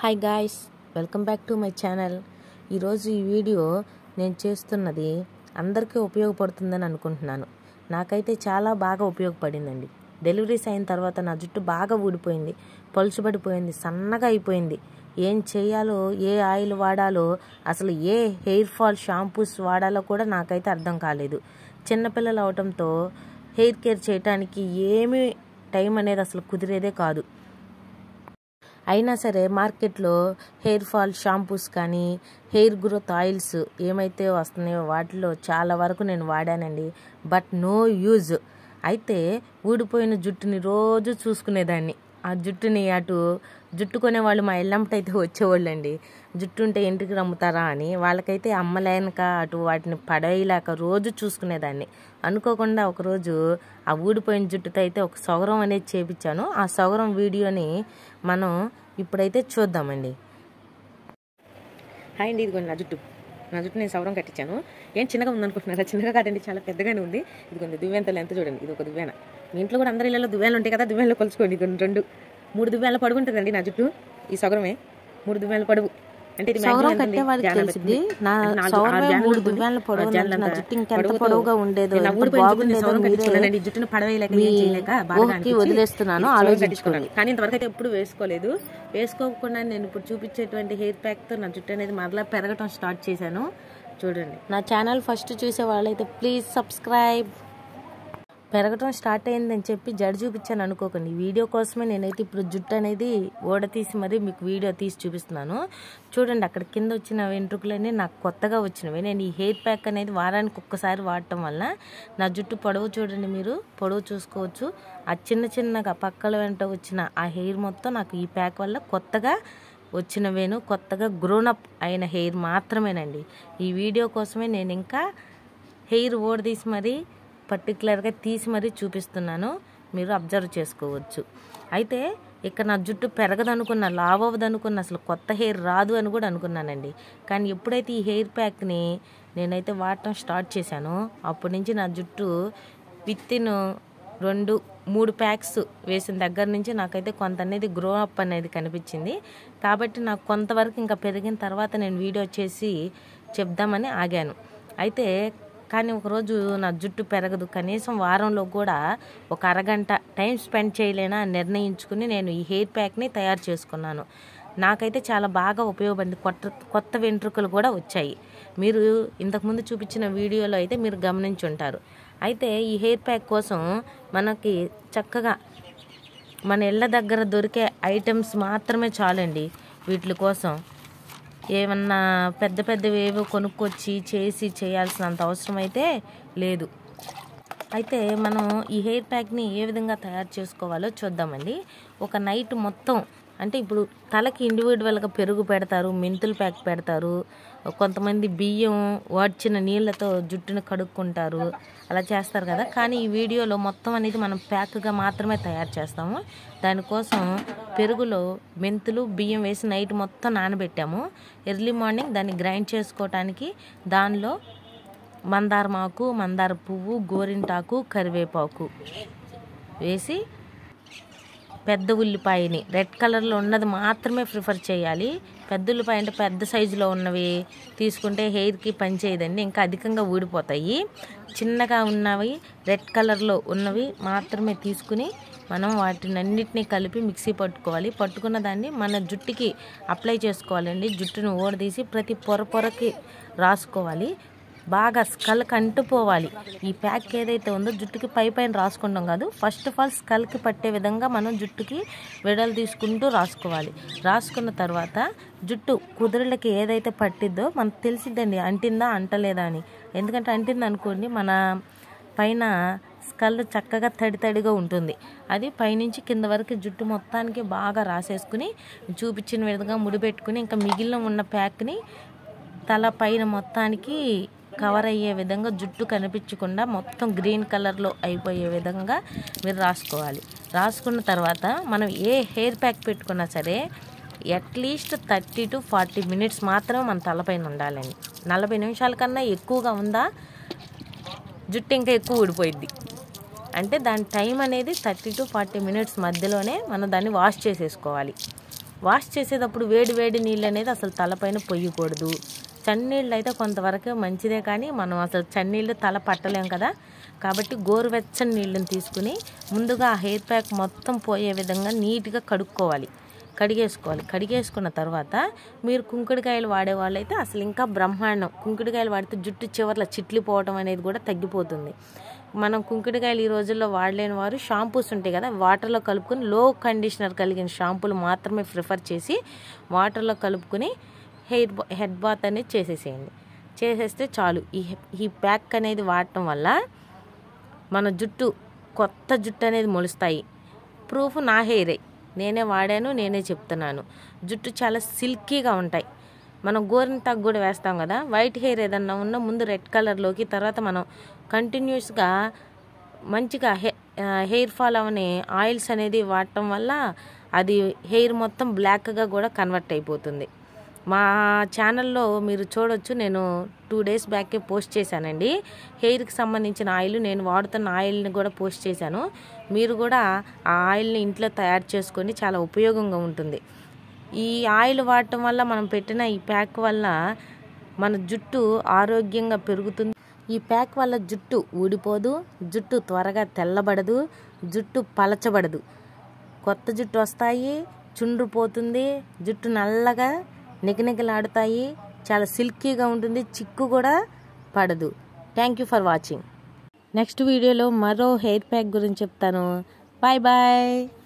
Hi guys welcome back to my channel ఈరోజు ఈ video నేను చేస్తున్నది అందరికీ ఉపయోగపడుతుందని అనుకుంటున్నాను నాకైతే చాలా బాగా ఉపయోగపడిందండి డెలివరీస్ అయిన తర్వాత నా జుట్టు బాగా ఊడిపోయింది పలుచుబడిపోయింది సన్నగా అయిపోయింది ఏం చేయాలో ఏ ఆయిల్ వాడాలో అసలు ఏ హెయిర్ ఫాల్ షాంపూస్ వాడాలో కూడా నాకైతే అర్థం కాలేదు చిన్నపిల్లలు అవటంతో హెయిర్ కేర్ చేయటానికి ఏమీ టైం అనేది అసలు కుదిరేదే కాదు అయినా సరే మార్కెట్లో హెయిర్ ఫాల్ షాంపూస్ కానీ హెయిర్ గ్రోత్ ఆయిల్స్ ఏమైతే వస్తున్నాయో వాటిలో చాలా వరకు నేను వాడానండి బట్ నో యూజ్ అయితే ఊడిపోయిన జుట్టుని రోజు చూసుకునేదాన్ని ఆ జుట్టుని అటు జుట్టు కొనేవాళ్ళు మా ఎల్లంపట అయితే వచ్చేవాళ్ళండి జుట్టు ఉంటే ఇంటికి రమ్ముతారా అని వాళ్ళకైతే అమ్మలేనక అటు వాటిని పడేయలేక రోజు చూసుకునేదాన్ని అనుకోకుండా ఒకరోజు ఆ ఊడిపోయిన జుట్టుతో అయితే ఒక సౌరం అనేది చేపించాను ఆ సౌరం వీడియోని మనం ఇప్పుడైతే చూద్దామండి హాయ్ అండి ఇదిగోండి నా జుట్టు నా జుట్టు నేను సవరం కట్టించాను ఏం చిన్నగా ఉందనుకుంటున్నారా చిన్నగా కాదండి చాలా పెద్దగానే ఉంది ఇదిగోండి దువ్వెంతలు ఎంత చూడండి ఇది ఒక దువ్వెన మీ ఇంట్లో కూడా అందరి ఇళ్ళలో దువ్వెనలు ఉంటాయి కదా దువ్వెనలో కొలుచుకోండి ఇదిగోండి రెండు మూడు దువ్వెనల పొడుగు ఉంటుందండి నా జుట్టు ఈ సగరమే మూడు దువ్వెనల పొడుగు అంటే ఇది maximum సౌరం ఎంత ఉంది? కట్టేవాడికి జాన తెలిసింది పెట్టుకుంది. నా అంటే నాలుగు- సౌరమే ఆరు జానలు మూడు ఉంటుంది. దువ్వెనల పొడవు ఆ జానలు నా అంతా జుట్టు ఇంకెంత పొడవుతో పొడవుగా ఉండేదో నేను ఆ ఎంత ఊడిపోయిన జుట్టుని బాగుండేదో సౌరం మీరే కట్టించుకున్నానండి. జుట్టుని పడవేయలేక మీ ఏం చేయలేక బాగా ఊహకి అనిపించి వదిలేస్తున్నాను, సౌరం ఆలోచించుకోండి. కట్టించుకున్నాను. కానీ ఇంతవరకు అయితే ఎప్పుడు వేసుకోలేదు వేసుకోకుండా నేను ఇప్పుడు చూపించేటువంటి హెయిర్ ప్యాక్తో నా జుట్టు అనేది మరలా పెరగటం స్టార్ట్ చేశాను చూడండి నా ఛానల్ ఫస్ట్ చూసే వాళ్ళైతే ప్లీజ్ సబ్స్క్రైబ్ పెరగటం స్టార్ట్ అయిందని చెప్పి జడ చూపించాను అనుకోకండి ఈ వీడియో కోసమే నేనైతే ఇప్పుడు జుట్టు అనేది ఓడ తీసి మరీ మీకు వీడియో తీసి చూపిస్తున్నాను చూడండి అక్కడ కింద వచ్చిన వెంట్రుకలన్నీ నాకు కొత్తగా వచ్చినవి నేను ఈ హెయిర్ ప్యాక్ అనేది వారానికి ఒక్కసారి వాడటం వల్ల నా జుట్టు పొడవు చూడండి మీరు పొడవు చూసుకోవచ్చు ఆ చిన్న చిన్నగా పక్కల వెంట వచ్చిన ఆ హెయిర్ మొత్తం నాకు ఈ ప్యాక్ వల్ల కొత్తగా వచ్చినవేను కొత్తగా గ్రోనప్ అయిన హెయిర్ మాత్రమేనండి ఈ వీడియో కోసమే నేను ఇంకా హెయిర్ ఓడదీసి మరీ పర్టికులర్గా తీసి మరీ చూపిస్తున్నాను మీరు అబ్జర్వ్ చేసుకోవచ్చు అయితే ఇక్కడ నా జుట్టు పెరగదనుకున్న లావ్ అవ్వదనుకున్న అసలు కొత్త హెయిర్ రాదు అని కూడా అనుకున్నానండి కానీ ఎప్పుడైతే ఈ హెయిర్ ప్యాక్ని నేనైతే వాడటం స్టార్ట్ చేశానో అప్పటి నుంచి నా జుట్టు విత్ ఇన్ రెండు మూడు ప్యాక్స్ వేసిన దగ్గర నుంచి నాకైతే కొంత అనేది గ్రో అప్ అనేది కనిపించింది కాబట్టి నాకు కొంతవరకు ఇంకా పెరిగిన తర్వాత నేను వీడియో చేసి చెప్దామని ఆగాను అయితే కానీ ఒకరోజు నా జుట్టు పెరగదు కనీసం వారంలో కూడా ఒక అరగంట టైం స్పెండ్ చేయలేనా అని నిర్ణయించుకుని నేను ఈ హెయిర్ ప్యాక్ని తయారు చేసుకున్నాను నాకైతే చాలా బాగా ఉపయోగపడింది కొత్త కొత్త వెంట్రుకలు కూడా వచ్చాయి మీరు ఇంతకుముందు చూపించిన వీడియోలో అయితే మీరు గమనించి ఉంటారు అయితే ఈ హెయిర్ ప్యాక్ కోసం మనకి చక్కగా మన ఇళ్ళ దగ్గర దొరికే ఐటమ్స్ మాత్రమే చాలండి వీటి కోసం ఏమన్నా పెద్ద పెద్దవి ఏవో కొనుక్కొచ్చి చేసి చేయాల్సినంత అవసరం అయితే లేదు అయితే మనం ఈ హెయిర్ ప్యాక్ని ఏ విధంగా తయారు చేసుకోవాలో చూద్దామండి ఒక నైట్ మొత్తం అంటే ఇప్పుడు తలకి ఇండివిజువల్గా పెరుగు పెడతారు మెంతులు ప్యాక్ పెడతారు కొంతమంది బియ్యం వాడ్చిన నీళ్ళతో జుట్టుని కడుక్కుంటారు అలా చేస్తారు కదా కానీ ఈ వీడియోలో మొత్తం అనేది మనం ప్యాక్గా మాత్రమే తయారు చేస్తాము దానికోసం పెరుగులో మెంతులు బియ్యం వేసి నైట్ మొత్తం నానబెట్టాము ఎర్లీ మార్నింగ్ దాన్ని గ్రైండ్ చేసుకోవటానికి దానిలో మందారమాకు మందార పువ్వు గోరింటాకు కరివేపాకు వేసి పెద్ద ఉల్లిపాయని రెడ్ కలర్లో ఉన్నది మాత్రమే ప్రిఫర్ చేయాలి పెద్ద ఉల్లిపాయ అంటే పెద్ద సైజులో ఉన్నవి తీసుకుంటే హెయిర్కి పని చేయదండి ఇంకా అధికంగా ఊడిపోతాయి చిన్నగా ఉన్నవి రెడ్ కలర్లో ఉన్నవి మాత్రమే తీసుకుని మనం వాటిని అన్నిటినీ కలిపి మిక్సీ పట్టుకోవాలి పట్టుకున్న దాన్ని మన జుట్టుకి అప్లై చేసుకోవాలండి జుట్టును ఓడదీసి ప్రతి పొర పొరకి రాసుకోవాలి బాగా స్కల్కి అంటుపోవాలి ఈ ప్యాక్ ఏదైతే ఉందో జుట్టుకి పై పైన రాసుకుంటాం కాదు ఫస్ట్ ఆఫ్ ఆల్ స్కల్కి పట్టే విధంగా మనం జుట్టుకి విడలు తీసుకుంటూ రాసుకోవాలి రాసుకున్న తర్వాత జుట్టు కుదురులకి ఏదైతే పట్టిద్దో మనకు తెలిసిద్దండి అంటిందా అంటలేదా అని ఎందుకంటే అంటింది అనుకోండి మన పైన స్కల్ చక్కగా తడి తడిగా ఉంటుంది అది పైనుంచి కింద వరకు జుట్టు మొత్తానికి బాగా రాసేసుకుని చూపించిన విధంగా ముడిపెట్టుకుని ఇంకా మిగిలిన ఉన్న ప్యాక్ని తల పైన మొత్తానికి కవర్ అయ్యే విధంగా జుట్టు కనిపించకుండా మొత్తం గ్రీన్ కలర్లో అయిపోయే విధంగా మీరు రాసుకోవాలి రాసుకున్న తర్వాత మనం ఏ హెయిర్ ప్యాక్ పెట్టుకున్నా సరే at least thirty to forty minutes మాత్రమే మన తలపైన ఉండాలండి నలభై నిమిషాల కన్నా ఎక్కువగా ఉందా జుట్టు ఇంకా ఎక్కువ ఊడిపోయిద్ది అంటే దాని టైం అనేది థర్టీ టు ఫార్టీ మినిట్స్ మధ్యలోనే మనం దాన్ని వాష్ చేసేసుకోవాలి వాష్ చేసేటప్పుడు వేడి వేడి నీళ్ళు అనేది అసలు తలపైన పొయ్యకూడదు చన్నీళ్ళు అయితే కొంతవరకు మంచిదే కానీ మనం అసలు చన్నీళ్ళు తల పట్టలేం కదా కాబట్టి గోరువెచ్చని నీళ్ళని తీసుకుని ముందుగా ఆ హెయిర్ ప్యాక్ మొత్తం పోయే విధంగా నీట్గా కడుక్కోవాలి కడిగేసుకోవాలి కడిగేసుకున్న తర్వాత మీరు కుంకుడుకాయలు వాడే వాళ్ళైతే అసలు ఇంకా బ్రహ్మాండం కుంకుడుకాయలు వాడితే జుట్టు చివర్ల చిట్లిపోవడం అనేది కూడా తగ్గిపోతుంది మనం కుంకుడుకాయలు ఈ రోజుల్లో వాడలేని వారు షాంపూస్ ఉంటాయి కదా వాటర్లో కలుపుకొని లో కండిషనర్ కలిగిన షాంపూలు మాత్రమే ప్రిఫర్ చేసి వాటర్లో కలుపుకొని హెయిర్ హెడ్ బాత్ అనేది చేసేసేయండి చేసేస్తే చాలు ఈ ఈ ప్యాక్ అనేది వాడటం వల్ల మన జుట్టు కొత్త జుట్టు అనేది మొలుస్తాయి ప్రూఫ్ నా హెయిరే నేనే వాడాను నేనే చెప్తున్నాను జుట్టు చాలా సిల్కీగా ఉంటాయి మనం గోరిని తగ్గు కూడా వేస్తాం కదా వైట్ హెయిర్ ఏదన్నా ఉన్నా ముందు రెడ్ కలర్లోకి తర్వాత మనం కంటిన్యూస్గా మంచిగా హె హెయిర్ ఫాల్ అవని ఆయిల్స్ అనేది వాడటం వల్ల అది హెయిర్ మొత్తం బ్లాక్గా కూడా కన్వర్ట్ అయిపోతుంది మా ఛానల్లో మీరు చూడొచ్చు నేను టూ డేస్ బ్యాకే పోస్ట్ చేశానండి హెయిర్కి సంబంధించిన ఆయిల్ నేను వాడుతున్న ఆయిల్ని కూడా పోస్ట్ చేశాను మీరు కూడా ఆ ఆయిల్ని ఇంట్లో తయారు చేసుకొని చాలా ఉపయోగంగా ఉంటుంది ఈ ఆయిల్ వాడటం వల్ల మనం పెట్టిన ఈ ప్యాక్ వల్ల మన జుట్టు ఆరోగ్యంగా పెరుగుతుంది ఈ ప్యాక్ వల్ల జుట్టు ఊడిపోదు జుట్టు త్వరగా తెల్లబడదు జుట్టు పలచబడదు కొత్త జుట్టు వస్తాయి చుండ్రు పోతుంది జుట్టు నల్లగా నిగనిగలాడుతాయి చాలా సిల్కీగా ఉంటుంది చిక్కు కూడా పడదు thank you for watching next వీడియోలో మరో హెయిర్ ప్యాక్ గురించి చెప్తాను బాయ్ బాయ్